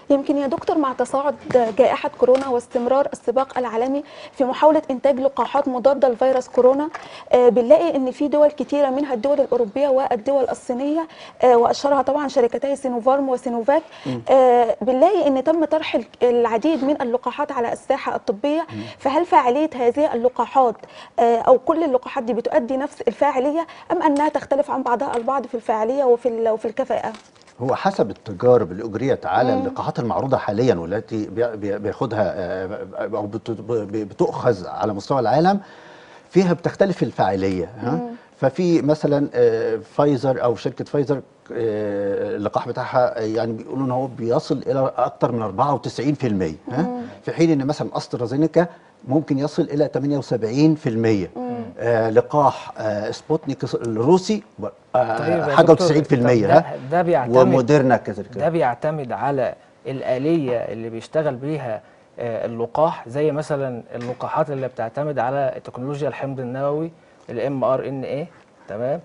يمكن يا دكتور مع تصاعد جائحة كورونا واستمرار السباق العالمي في محاولة إنتاج لقاحات مضادة لفيروس كورونا آه، بنلاقي إن في دول كتيرة منها الدول الأوروبية والدول الصينية آه، وأشهرها طبعا شركتي سينوفارم وسينوفاك آه، بنلاقي إن تم طرح ال- العديد من اللقاحات على الساحة الطبية فهل فاعلية هذه اللقاحات آه، أو كل اللقاحات دي بتؤدي نفس الفاعلية أم أنها تختلف عن بعضها البعض في الفاعلية وفي ال- وفي الكفاءة؟ هو حسب التجارب اللي اجريت على اللقاحات المعروضه حاليا والتي بي- بي- بياخدها آه، او بت- ب- بتؤخذ على مستوى العالم فيها بتختلف الفاعليه ها ففي مثلا آه، فايزر او شركه فايزر آه، اللقاح بتاعها آه، يعني بيقولوا ان هو بيصل الى اكثر من 94% ها في حين ان مثلا استرازينيكا ممكن يصل الى 78% آه لقاح آه سبوتنيك الروسي آه طيب يا حاجه دكتور، و90% طب ها ده- ده بيعتمد وموديرنا كذلك ده بيعتمد على الآلية اللي بيشتغل بيها آه، اللقاح زي مثلا اللقاحات اللي بتعتمد على تكنولوجيا الحمض النووي الام ار ان اي تمام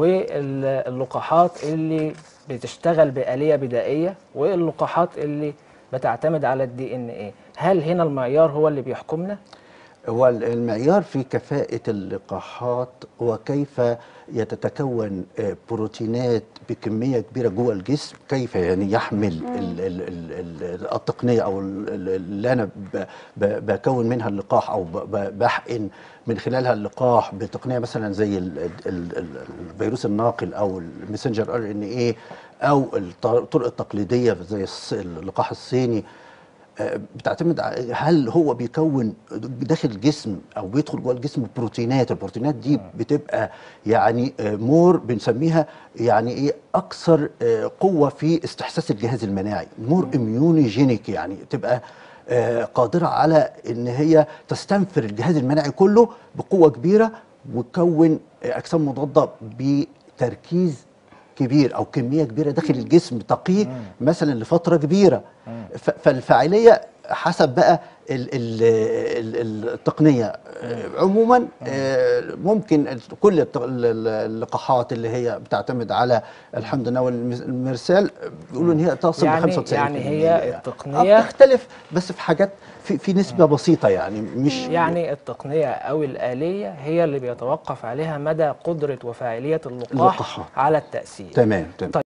واللقاحات اللي بتشتغل بآلية بدائية واللقاحات اللي بتعتمد على الدي ان اي هل هنا المعيار هو اللي بيحكمنا هو المعيار في كفاءة اللقاحات هو كيف يتتكون آه، بروتينات بكمية كبيرة جوه الجسم كيف يعني يحمل ال ال ال ال التقنية أو ال- ال- اللي أنا ب- ب- بكون منها اللقاح أو ب- ب- بحقن من خلالها اللقاح بتقنية مثلا زي ال- ال- ال- الفيروس الناقل أو المسنجر ار ان ايه أو الط- الطرق التقليدية زي الص- اللقاح الصيني آه، بتعتمد على هل هو بيكون داخل الجسم او بيدخل جوه الجسم بروتينات البروتينات دي بتبقى يعني آه، مور بنسميها يعني ايه اكثر آه، قوه في استحساس الجهاز المناعي مور اميونيجينيك يعني تبقى آه، قادره على ان هي تستنفر الجهاز المناعي كله بقوه كبيره وتكون آه، اجسام مضاده بتركيز كبير او كميه كبيره داخل الجسم تقيه مثلا لفتره كبيره ف- فالفاعليه حسب بقى ال ال ال التقنيه آه، عموما آه، ممكن ال- كل الت- ال- ال- اللقاحات اللي هي بتعتمد على الحمض النووي المس- المرسال بيقولوا ان هي تصل يعني- ل 95% يعني هي يعني. التقنية- آه، بتختلف بس في حاجات في, في نسبه بسيطه يعني مش يعني التقنية أو الآلية هي اللي بيتوقف عليها مدى قدرة وفاعلية اللقاح اللقاحات. على التأثير تمام تمام